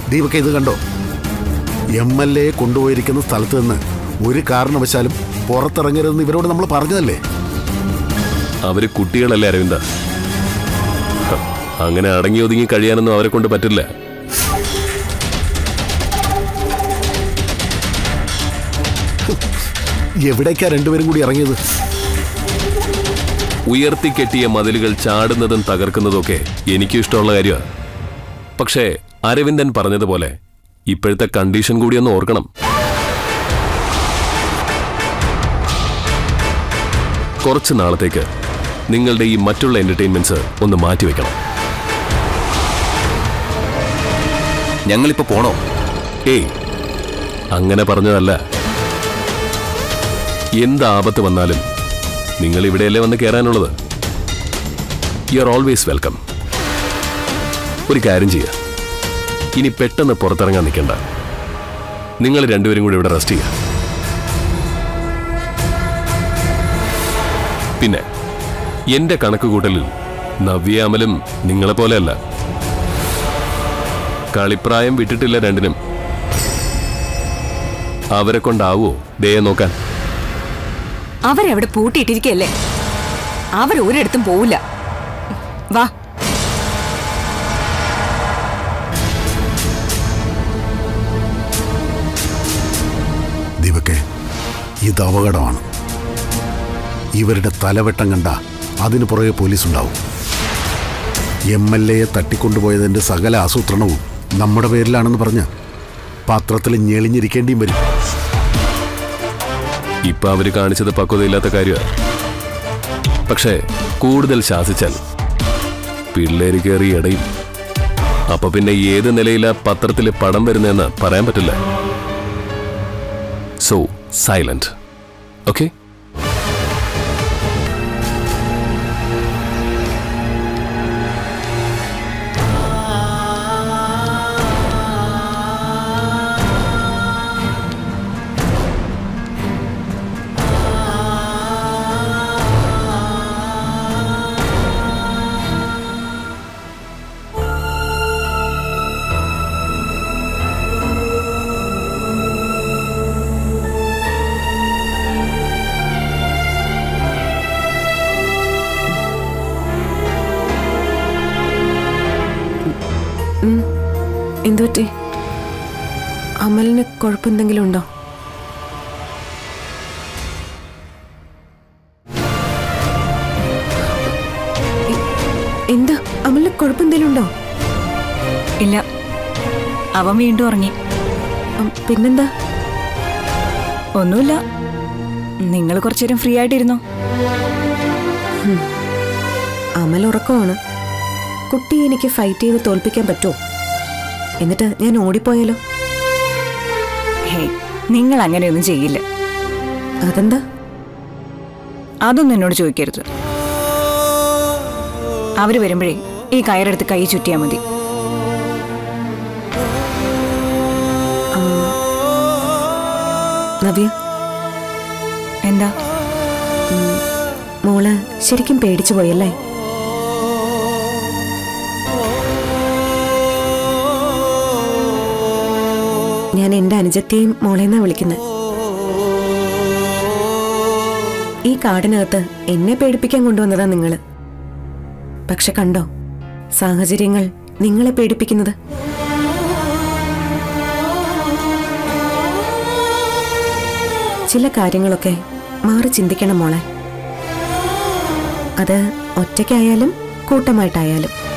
ദീപക്ക ഇത് കണ്ടോ M L A കൊണ്ടുപോയിരിക്കുന്ന സ്ഥലത്ത് നിന്ന് ഒരു കാരണവശാലും പുറത്തിറങ്ങരുതെന്ന് ഇവരോട് നമ്മൾ പറഞ്ഞതല്ലേ അവര് കുട്ടികളല്ലേ അരവിന്ദ ഹ, അങ്ങനെ അടങ്ങി ഒതുങ്ങി കഴിയാനൊന്നും അവരെ കൊണ്ട് പറ്റില്ല എവിടേക്കാ രണ്ടുപേരും കൂടി ഇറങ്ങിയത് ഉയർത്തിക്കെട്ടിയ മതിലുകൾ ചാടുന്നതും തകർക്കുന്നതും ഒക്കെ എനിക്കും ഇഷ്ടമുള്ള കാര്യമാണ് പക്ഷേ അരവിന്ദൻ പറഞ്ഞതുപോലെ ഇപ്പോഴത്തെ കണ്ടീഷൻ കൂടി ഒന്ന് ഓർക്കണം കുറച്ച് നാളത്തേക്ക് നിങ്ങളുടെ ഈ മറ്റുള്ള എന്റർടൈൻമെന്റ്സ് ഒന്ന് മാറ്റിവെക്കണം ഞങ്ങളിപ്പോ പോണോ ഏയ് അങ്ങനെ പറഞ്ഞതല്ല എന്ത് ആപത്ത് വന്നാലും നിങ്ങൾ ഇവിടെയല്ലേ വന്ന് കയറാനുള്ളത് യു ആർ ഓൾവേസ് വെൽക്കം ഒരു കാര്യം ചെയ്യുക ഇനി പെട്ടെന്ന് പുറത്തിറങ്ങാൻ നിൽക്കണ്ട നിങ്ങൾ രണ്ടുപേരും കൂടി ഇവിടെ റെസ്റ്റ് ചെയ്യുക പിന്നെ എന്റെ കണക്കുകൂട്ടലിൽ നവ്യ അമലും നിങ്ങളെ പോലെയല്ല കളിപ്രായം വിട്ടിട്ടില്ല രണ്ടിനും അവരെ കൊണ്ടാവോ ദയെ നോക്കാൻ അവരവിടെ പൂട്ടിയിട്ടിരിക്കല്ലേ അവർ ഒരിടത്തും പോവില്ല വാ ദീപക്കെ ഇത് അപകടമാണ് ഇവരുടെ തലവെട്ടം കണ്ട അതിനു പുറകെ പോലീസ് ഉണ്ടാവും എം എൽ എയെ തട്ടിക്കൊണ്ടുപോയതിന്റെ സകല ആസൂത്രണവും നമ്മുടെ പേരിലാണെന്ന് പറഞ്ഞ് പത്രത്തിൽ ഞെളിഞ്ഞിരിക്കേണ്ടിയും വരും ഇപ്പൊ അവര് കാണിച്ചത് പക്വതയില്ലാത്ത കാര്യമാണ് പക്ഷേ കൂടുതൽ ശാസിച്ചാൽ പിള്ളേര് കയറി ഇടയും അപ്പൊ പിന്നെ ഏത് നിലയിലാ പത്രത്തിൽ പടം വരുന്നതെന്ന് പറയാൻ പറ്റില്ല സോ സൈലന്റ് ഓക്കെ എന്തുപറ്റി അമലിന് കുഴപ്പമെന്തെങ്കിലും ഉണ്ടോ എ- എന്താ അമലിന് കുഴപ്പമെന്തെങ്കിലും ഉണ്ടോ ഇല്ല അവൻ വീണ്ടും ഉറങ്ങി ഉം, പിന്നെന്താ ഒന്നുമില്ല നിങ്ങൾ കുറച്ചു നേരം ഫ്രീ ആയിട്ടിരുന്നോ അമൽ ഉറക്കമാണ് കുട്ടി എനിക്ക് ഫൈറ്റ് ചെയ്ത് തോൽപ്പിക്കാൻ പറ്റുമോ എന്നിട്ട് ഞാൻ ഓടിപ്പോയാലോ ഹേ നിങ്ങൾ അങ്ങനെയൊന്നും ചെയ്യില്ല അതെന്താ അതൊന്നും എന്നോട് ചോദിക്കരുത് അവര് വരുമ്പോഴേ ഈ കയറെടുത്ത് കൈ ചുറ്റിയാ മതി നവ്യ എന്താ മോള് ശരിക്കും പേടിച്ചു പോയല്ലേ ഞാൻ എന്റെ അനുജത്തെയും മോളെന്നാ വിളിക്കുന്നത് ഈ കാടിനകത്ത് എന്നെ പേടിപ്പിക്കാൻ കൊണ്ടുവന്നതാ നിങ്ങള് പക്ഷെ കണ്ടോ സാഹചര്യങ്ങൾ നിങ്ങളെ പേടിപ്പിക്കുന്നത് ചില കാര്യങ്ങളൊക്കെ മാറി ചിന്തിക്കണം മോളെ അത് ഒറ്റയ്ക്കായാലും കൂട്ടമായിട്ടായാലും